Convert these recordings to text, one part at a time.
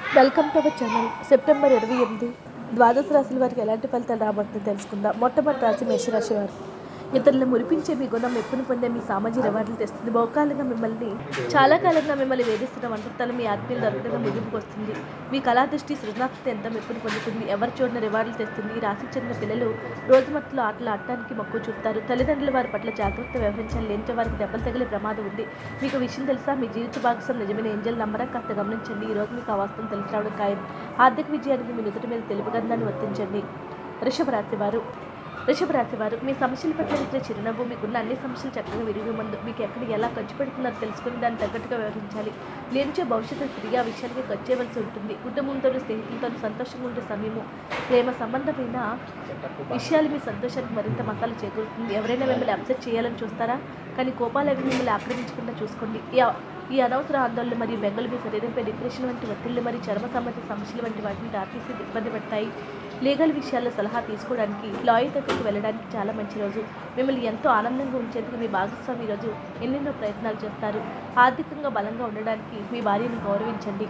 welcome to our channel September ఇరవై ఎనిమిది ద్వాదశ రాశుల వారికి ఎలాంటి ఫలితాలు రాబోతుందో తెలుసుకుందాం మొట్టమొదటి రాశి మేషరాశి వారు ఇతరులను మురిపించే మీ గుణం ఎప్పుడు పొందే మీ సామాజిక రివార్డులు తెస్తుంది బహుకాలంగా మిమ్మల్ని చాలా కాలంగా మిమ్మల్ని వేధిస్తున్న వంటతలు మీ ఆత్మీయులు దొరకడంగా ముగింపుకు వస్తుంది మీ కళా దృష్టి సృజనాత్మక ఎంత మెప్పును పొందుతుంది ఎవరు చూడని రివార్డులు తెస్తుంది ఈ రాశికి చెందిన పిల్లలు రోజుమట్లో ఆటలు ఆడటానికి మక్కువ చూపుతారు తల్లిదండ్రులు వారి పట్ల జాగ్రత్త వ్యవహరించాలి లేనిచో వారికి దెబ్బలు తగిలే ప్రమాదం ఉంది మీకు విషయం తెలుసా మీ జీవిత భాగస్వామి నిజమైన ఏంజల్ నమ్మరా కాస్త గమనించండి ఈ రోజు మీకు ఆ వాస్తవం తెలిసి రావడం ఖాయం ఆర్థిక విజయానికి మీ నుదుటి మీద తెలుపు గంధాన్ని వర్తించండి వృషభ రాశి వారు వృషభ రాశి వారు మీ సమస్యల పట్ల ఇచ్చే చిరునవ్వు మీకున్న అన్ని సమస్యలు చక్కగా విరిగి ముందు మీకు ఎక్కడ ఎలా ఖర్చు పెడుతున్నారో తెలుసుకుని దాన్ని తగ్గట్టుగా వ్యవహరించాలి లేనిచో భవిష్యత్తు తిరిగి ఆ విషయానికి ఖర్చు చేయవలసి ఉంటుంది కుటుంబంతో స్నేహితులతో సంతోషంగా ఉండే సమయము ప్రేమ సంబంధమైన విషయాలు మీ సంతోషానికి మరింత మసాలా చేకూరుతుంది ఎవరైనా మిమ్మల్ని అప్సెట్ చేయాలని చూస్తారా కానీ కోపాలు అవి మిమ్మల్ని ఆక్రమించకుండా చూసుకోండి ఈ అ- ఈ అనవసర ఆందోళన మరియు బెంగలు మీ శరీరంపై డిప్రెషన్ వంటి ఒత్తిళ్లు మరియు చర్మ సంబంధిత సమస్యలు వంటి వాటిని దాటేసి ఇబ్బంది పడతాయి లీగల్ విషయాల్లో సలహా తీసుకోవడానికి లాయర్ దగ్గరికి వెళ్ళడానికి చాలా మంచి రోజు మిమ్మల్ని ఎంతో ఆనందంగా ఉంచేందుకు మీ భాగస్వామి ఈరోజు ఎన్నెన్నో ప్రయత్నాలు చేస్తారు ఆర్థికంగా బలంగా ఉండడానికి మీ భార్యను గౌరవించండి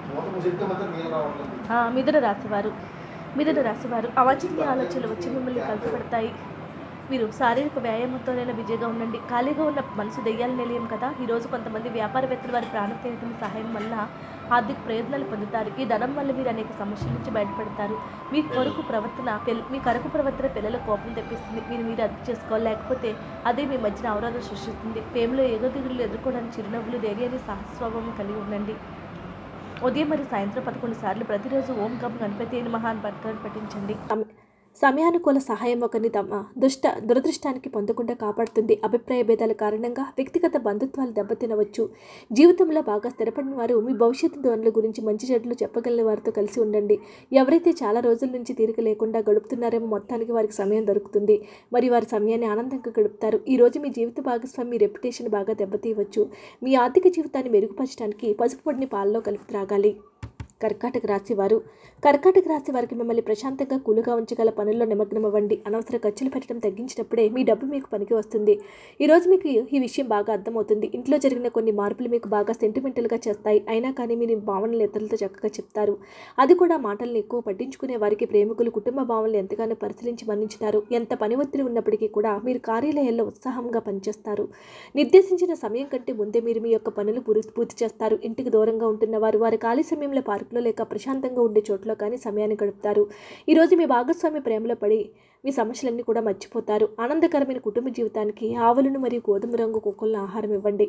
ఆ, మిథున రాశివారు మిథున రాశివారు అవాంఛనీయ ఆలోచనలు వచ్చి మిమ్మల్ని కలిసిపెడతాయి మీరు శారీరక వ్యాయామంతోనైనా బిజీగా ఉండండి ఖాళీగా ఉన్న మనసు దెయ్యాల నిలయం కదా ఈరోజు కొంతమంది వ్యాపారవేత్తలు వారి ప్రాణ స్నేహితుల సహాయం వల్ల ఆర్థిక ప్రయోజనాలు పొందుతారు ఈ ధనం వల్ల మీరు అనేక సమస్యల నుంచి బయటపడతారు మీ కొరకు ప్రవర్తన పిల్ల మీ కరకు ప్రవర్తన పిల్లల కోపం తెప్పిస్తుంది మీరు మీరు అర్థం చేసుకోవాలి లేకపోతే అదే మీ మధ్యన అవరోధం సృష్టిస్తుంది ప్రేమలో ఎగదిగులు ఎదుర్కోవడానికి చిరునవ్వులు ధైర్యాన్ని సహస్వభావం కలిగి ఉండండి ఉదయం మరియు సాయంత్రం పదకొండు సార్లు ప్రతిరోజు ఓం గం గణపతి అయిన మహాన్ భర్తను పఠించండి సమయానుకూల సహాయం ఒకరిని తమ దుష్ట దురదృష్టానికి పొందకుండా కాపాడుతుంది అభిప్రాయ భేదాల కారణంగా వ్యక్తిగత బంధుత్వాలు దెబ్బతినవచ్చు జీవితంలో బాగా స్థిరపడిన వారు మీ భవిష్యత్తు ధోరణుల గురించి మంచి చెడ్లు చెప్పగలిగిన వారితో కలిసి ఉండండి ఎవరైతే చాలా రోజుల నుంచి తీరిక లేకుండా గడుపుతున్నారేమో మొత్తానికి వారికి సమయం దొరుకుతుంది మరి వారి సమయాన్ని ఆనందంగా గడుపుతారు ఈ రోజు మీ జీవిత భాగస్వామి మీ రెప్యుటేషన్ బాగా దెబ్బతీయవచ్చు మీ ఆర్థిక జీవితాన్ని మెరుగుపరచడానికి పసుపు పొడిని పాలలో కలిపి త్రాగాలి కర్కాటక రాశి వారు కర్కాటక రాశి వారికి మిమ్మల్ని ప్రశాంతంగా కూలుగా ఉంచగల పనుల్లో నిమగ్నం అవ్వండి అనవసర ఖర్చులు పెట్టడం తగ్గించినప్పుడే మీ డబ్బు మీకు పనికి వస్తుంది ఈరోజు మీకు ఈ విషయం బాగా అర్థమవుతుంది ఇంట్లో జరిగిన కొన్ని మార్పులు మీకు బాగా సెంటిమెంటల్గా చేస్తాయి అయినా కానీ మీరు ఈ భావనలు ఇతరులతో చక్కగా చెప్తారు అది కూడా మాటలను ఎక్కువ పట్టించుకునే వారికి ప్రేమికులు కుటుంబ భావనలు ఎంతగానో పరిశీలించి మన్నించుతారు ఎంత పని ఒత్తిడి ఉన్నప్పటికీ కూడా మీరు కార్యాలయాల్లో ఉత్సాహంగా పనిచేస్తారు నిర్దేశించిన సమయం కంటే ముందే మీరు మీ యొక్క పనులు పూర్తి పూర్తి చేస్తారు ఇంటికి దూరంగా ఉంటున్న వారు వారి ఖాళీ సమయంలో పార్కులో లేక ప్రశాంతంగా ఉండే చోట్ల కానీ సమయాన్ని గడుపుతారు ఈరోజు మీ భాగస్వామి ప్రేమలో పడి మీ సమస్యలన్నీ కూడా మర్చిపోతారు ఆనందకరమైన కుటుంబ జీవితానికి ఆవులను మరియు గోధుమ రంగు కుక్కలను ఆహారం ఇవ్వండి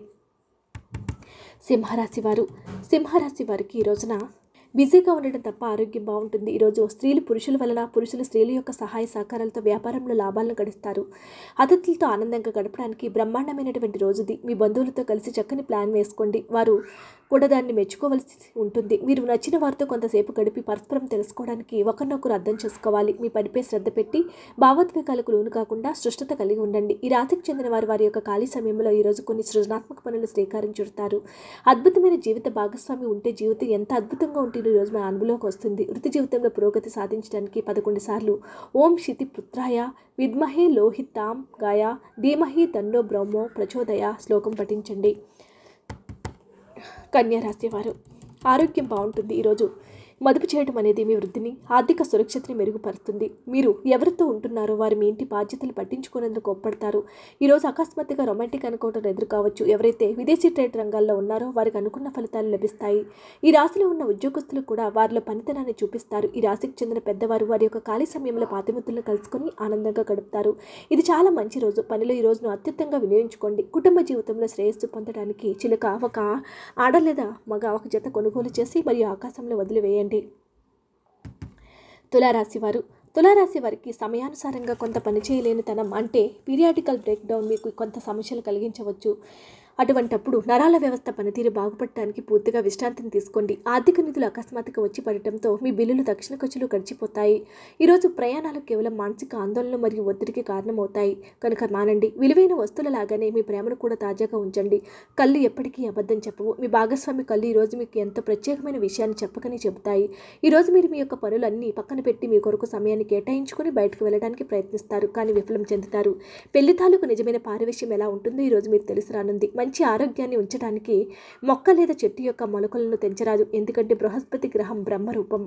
సింహరాశి వారు సింహరాశి వారికి ఈ రోజున బిజీగా ఉండడం తప్ప ఆరోగ్యం బాగుంటుంది ఈరోజు స్త్రీలు పురుషుల వలన పురుషులు స్త్రీల యొక్క సహాయ సహకారాలతో వ్యాపారంలో లాభాలను గడిస్తారు అతిథులతో ఆనందంగా గడపడానికి బ్రహ్మాండమైనటువంటి రోజుది మీ బంధువులతో కలిసి చక్కని ప్లాన్ వేసుకోండి వారు కూడా దాన్ని మెచ్చుకోవలసి ఉంటుంది మీరు నచ్చిన వారితో కొంతసేపు గడిపి పరస్పరం తెలుసుకోవడానికి ఒకరినొకరు అర్థం చేసుకోవాలి మీ పనిపై శ్రద్ధ పెట్టి భావోద్వేగాలకు లోను కాకుండా సృష్టత కలిగి ఉండండి ఈ రాశికి చెందిన వారు వారి యొక్క ఖాళీ సమయంలో ఈరోజు కొన్ని సృజనాత్మక పనులు శ్రీకారం చుడతారు అద్భుతమైన జీవిత భాగస్వామి ఉంటే జీవితం ఎంత అద్భుతంగా ఉంటుందో ఈ రోజు మన అనుభవంలోకి వస్తుంది వృత్తి జీవితంలో పురోగతి సాధించడానికి పదకొండు సార్లు ఓం శితి పుత్రాయ విద్మహే లోహితాం గాయ ధీమహి తన్నో బ్రహ్మో ప్రచోదయ శ్లోకం పఠించండి కన్యా రాశి వారు ఆరోగ్యం బాగుంటుంది ఈరోజు మదుపు చేయడం అనేది మీ వృద్ధిని ఆర్థిక సురక్షతని మెరుగుపరుస్తుంది మీరు ఎవరితో ఉంటున్నారో వారి మీ ఇంటి బాధ్యతలు పట్టించుకునేందుకు ఒప్పడతారు ఈరోజు అకస్మాత్తుగా రొమాంటిక్ అనుకోవడం ఎదురు కావచ్చు ఎవరైతే విదేశీ ట్రేడ్ రంగాల్లో ఉన్నారో వారికి అనుకున్న ఫలితాలు లభిస్తాయి ఈ రాశిలో ఉన్న ఉద్యోగస్తులు కూడా వారిలో పనితనాన్ని చూపిస్తారు ఈ రాశికి చెందిన పెద్దవారు వారి యొక్క ఖాళీ సమయంలో పాతిముత్తులను కలుసుకొని ఆనందంగా గడుపుతారు ఇది చాలా మంచి రోజు పనిలో ఈ రోజును అత్యుత్తంగా వినియోగించుకోండి కుటుంబ జీవితంలో శ్రేయస్సు పొందడానికి చిలుక ఒక ఆడ లేదా మగ ఒక జత కొనుగోలు చేసి మరియు ఆకాశంలో వదిలివేయండి తులారాశి వారు తులారాశి వారికి సమయానుసారంగా కొంత పని చేయలేనితనం అంటే పీరియాడికల్ బ్రేక్ డౌన్ మీకు కొంత సమస్యలు కలిగించవచ్చు అటువంటప్పుడు నరాల వ్యవస్థ పనితీరు బాగుపడటానికి పూర్తిగా విశ్రాంతిని తీసుకోండి ఆర్థిక నిధులు అకస్మాత్తుగా వచ్చి పడటంతో మీ బిల్లులు తక్షణ ఖర్చులు గడిచిపోతాయి ఈరోజు ప్రయాణాలు కేవలం మానసిక ఆందోళన మరియు ఒత్తిడికి కారణమవుతాయి కనుక మానండి విలువైన వస్తువుల లాగానే మీ ప్రేమను కూడా తాజాగా ఉంచండి కళ్ళు ఎప్పటికీ అబద్ధం చెప్పవు మీ భాగస్వామి కళ్ళు ఈరోజు మీకు ఎంతో ప్రత్యేకమైన విషయాన్ని చెప్పకని చెబుతాయి ఈరోజు మీరు మీ యొక్క పనులన్నీ పక్కన పెట్టి మీ కొరకు సమయాన్ని కేటాయించుకుని బయటకు వెళ్ళడానికి ప్రయత్నిస్తారు కానీ విఫలం చెందుతారు పెళ్లి తాలూకు నిజమైన పారివేశ్యం ఎలా ఉంటుందో ఈరోజు మీరు తెలిసి రానుంది మంచి మంచి ఆరోగ్యాన్ని ఉంచడానికి మొక్క లేదా చెట్టు యొక్క మొలకలను తెంచరాదు ఎందుకంటే బృహస్పతి గ్రహం బ్రహ్మరూపం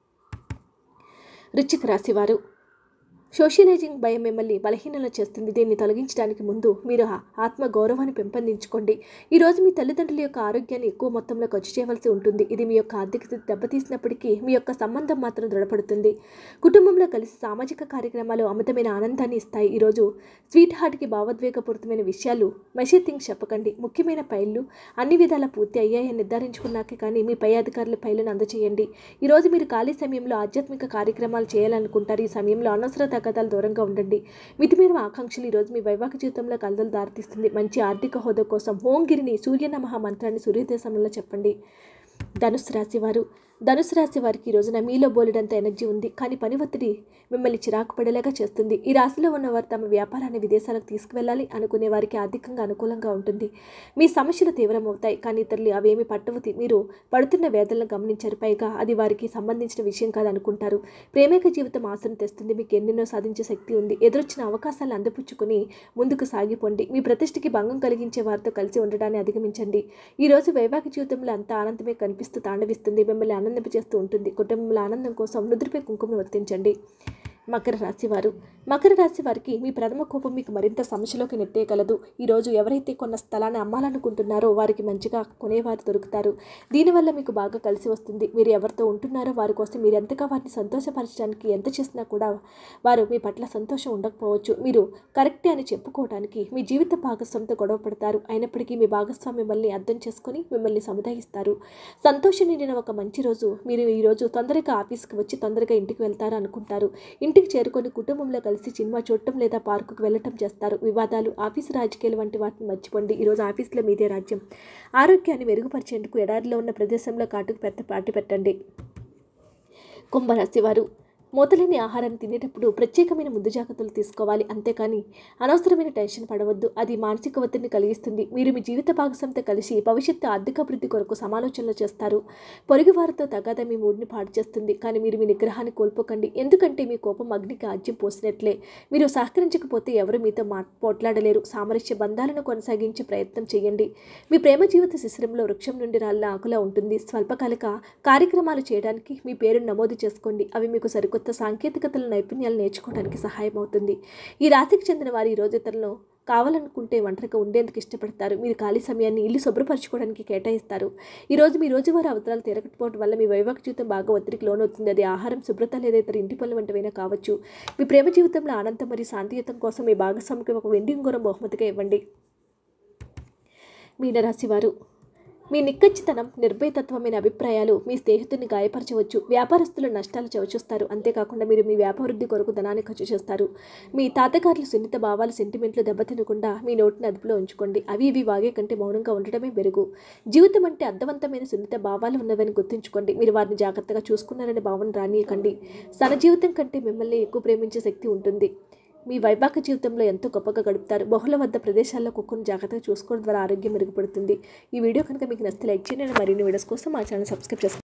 వృశ్చిక రాశివారు సోషలైజింగ్ భయం మిమ్మల్ని బలహీనలు చేస్తుంది దీన్ని తొలగించడానికి ముందు మీరు ఆ- ఆత్మ గౌరవాన్ని పెంపొందించుకోండి ఈరోజు మీ తల్లిదండ్రుల యొక్క ఆరోగ్యాన్ని ఎక్కువ మొత్తంలో ఖర్చు చేయవలసి ఉంటుంది ఇది మీ యొక్క ఆర్థిక స్థితి దెబ్బతీసినప్పటికీ మీ యొక్క సంబంధం మాత్రం దృఢపడుతుంది కుటుంబంలో కలిసి సామాజిక కార్యక్రమాలు అమితమైన ఆనందాన్ని ఇస్తాయి ఈరోజు స్వీట్ హార్ట్కి భావోద్వేగపూరితమైన విషయాలు మెషీ థింగ్స్ చెప్పకండి ముఖ్యమైన ఫైళ్ళు అన్ని విధాల పూర్తి అయ్యాయని నిర్ధారించుకున్నాకే కానీ మీ పై అధికారుల ఫైళ్ళను అందజేయండి ఈరోజు మీరు ఖాళీ సమయంలో ఆధ్యాత్మిక కార్యక్రమాలు చేయాలనుకుంటారు ఈ సమయంలో అనవసర తగ్గదాలు దూరంగా ఉండండి మితిమీరిన ఆకాంక్షలు ఈరోజు మీ వైవాహిక జీవితంలో కలదలు దారితీస్తుంది మంచి ఆర్థిక హోదా కోసం ఓంగిరిని సూర్యనమః మంత్రాన్ని సూర్యోదయ చెప్పండి ధనుసు రాశి వారు ధనుసు రాశి వారికి ఈ రోజున మీలో బోలెడంత ఎనర్జీ ఉంది కానీ పని ఒత్తిడి మిమ్మల్ని చిరాకు పడేలాగా చేస్తుంది ఈ రాశిలో ఉన్నవారు తమ వ్యాపారాన్ని విదేశాలకు తీసుకువెళ్ళాలి అనుకునే వారికి ఆర్థికంగా అనుకూలంగా ఉంటుంది మీ సమస్యలు తీవ్రమవుతాయి కానీ ఇతరులు అవేమి పట్టవు తి- మీరు పడుతున్న వేదనలను గమనించారు పైగా అది వారికి సంబంధించిన విషయం కాదు అనుకుంటారు ప్రేమిక జీవితం ఆశను తెస్తుంది మీకు ఎన్నెన్నో సాధించే శక్తి ఉంది ఎదురొచ్చిన అవకాశాలను అందిపుచ్చుకొని ముందుకు సాగిపోండి మీ ప్రతిష్టకి భంగం కలిగించే వారితో కలిసి ఉండడాన్ని అధిగమించండి ఈ రోజు వైవాహిక జీవితంలో అంత ఆనందమే కనిపిస్తూ తాండవిస్తుంది మిమ్మల్ని ఆనందింపజేస్తూ ఉంటుంది కుటుంబంలో ఆనందం కోసం నుదురుపై కుంకుమను వర్తించండి మకర రాశి వారు మకర రాశి వారికి మీ ప్రథమ కోపం మీకు మరింత సమస్యలోకి నెట్టేయగలదు ఈరోజు ఎవరైతే కొన్న స్థలాన్ని అమ్మాలనుకుంటున్నారో వారికి మంచిగా కొనేవారు దొరుకుతారు దీనివల్ల మీకు బాగా కలిసి వస్తుంది మీరు ఎవరితో ఉంటున్నారో వారి కోసం మీరు ఎంతగా వారిని సంతోషపరచడానికి ఎంత చేసినా కూడా వారు మీ పట్ల సంతోషం ఉండకపోవచ్చు మీరు కరెక్టే అని చెప్పుకోవడానికి మీ జీవిత భాగస్వామితో గొడవ పడతారు అయినప్పటికీ మీ భాగస్వామి మిమ్మల్ని అర్థం చేసుకొని మిమ్మల్ని సముదాయిస్తారు సంతోషం నిండిన ఒక మంచి రోజు మీరు ఈ రోజు తొందరగా ఆఫీస్కి వచ్చి తొందరగా ఇంటికి వెళ్తారు అనుకుంటారు ఇంటికి చేరుకొని కుటుంబంలో కలిసి సినిమా చూడటం లేదా పార్కుకు వెళ్ళటం చేస్తారు వివాదాలు ఆఫీసు రాజకీయాలు వంటి వాటిని మర్చిపోండి ఈరోజు ఆఫీసులో మీదే రాజ్యం ఆరోగ్యాన్ని మెరుగుపరిచేందుకు ఎడారిలో ఉన్న ప్రదేశంలో కాటుకు పెద్ద పాటి పెట్టండి కుంభరాశి వారు మూతలేని ఆహారాన్ని తినేటప్పుడు ప్రత్యేకమైన ముందు జాగ్రత్తలు తీసుకోవాలి అంతేకాని అనవసరమైన టెన్షన్ పడవద్దు అది మానసిక ఒత్తిడిని కలిగిస్తుంది మీరు మీ జీవిత భాగస్వామితో కలిసి భవిష్యత్తు ఆర్థిక అభివృద్ధి కొరకు సమాలోచనలు చేస్తారు పొరుగు వారితో తగాద మీ మూడ్ని పాడు చేస్తుంది కానీ మీరు మీ నిగ్రహాన్ని కోల్పోకండి ఎందుకంటే మీ కోపం అగ్నికి ఆజ్యం పోసినట్లే మీరు సహకరించకపోతే ఎవరు మీతో మా పోట్లాడలేరు సామరస్య బంధాలను కొనసాగించే ప్రయత్నం చేయండి మీ ప్రేమ జీవిత శిశిరంలో వృక్షం నుండి రాళ్ళ ఆకులా ఉంటుంది స్వల్పకాలిక కార్యక్రమాలు చేయడానికి మీ పేరును నమోదు చేసుకోండి అవి మీకు సరికొత్త సాంకేతికతల నైపుణ్యాలు నేర్చుకోవడానికి సహాయం అవుతుంది ఈ రాశికి చెందిన వారు ఈ రోజు ఇతరులను కావాలనుకుంటే ఒంటరిగా ఉండేందుకు ఇష్టపడతారు మీరు ఖాళీ సమయాన్ని ఇల్లు శుభ్రపరచుకోవడానికి కేటాయిస్తారు ఈ రోజు మీ రోజువారీ అవసరాలు తీరకపోవడం వల్ల మీ వైవాహిక జీవితం బాగా ఒత్తిడికి లోనవుతుంది అది ఆహారం శుభ్రత లేదా ఇతర ఇంటి పనులు వంటివైనా కావచ్చు మీ ప్రేమ జీవితంలో ఆనందం మరియు శాంతియుతం కోసం మీ భాగస్వామికి ఒక వెండి ఉంగరం బహుమతిగా ఇవ్వండి మీనరాశి వారు మీ నిక్కచ్చితనం నిర్భయతత్వమైన అభిప్రాయాలు మీ స్నేహితుడిని గాయపరచవచ్చు వ్యాపారస్తులు నష్టాలు చవిచూస్తారు అంతేకాకుండా మీరు మీ వ్యాపారవృద్ధి కొరకు ధనాన్ని ఖర్చు చేస్తారు మీ తాతగారుల సున్నిత భావాలు సెంటిమెంట్లు దెబ్బతినకుండా మీ నోటిని అదుపులో ఉంచుకోండి అవి ఇవి వాగే కంటే మౌనంగా ఉండటమే మెరుగు జీవితం అంటే అర్థవంతమైన సున్నిత భావాలు ఉన్నవని గుర్తుంచుకోండి మీరు వారిని జాగ్రత్తగా చూసుకున్నారనే భావన రానియకండి సన జీవితం కంటే మిమ్మల్ని ఎక్కువ ప్రేమించే శక్తి ఉంటుంది మీ వైవాహిక జీవితంలో ఎంతో గొప్పగా గడుపుతారు బహుళ వద్ద ప్రదేశాల్లో కుక్కను జాగ్రత్తగా చూసుకోవడం ద్వారా ఆరోగ్యం మెరుగుపడుతుంది ఈ వీడియో కనుక మీకు నచ్చితే లైక్ చేయండి మరిన్ని వీడియోస్ కోసం మా ఛానల్ సబ్స్క్రైబ్ చేసుకోండి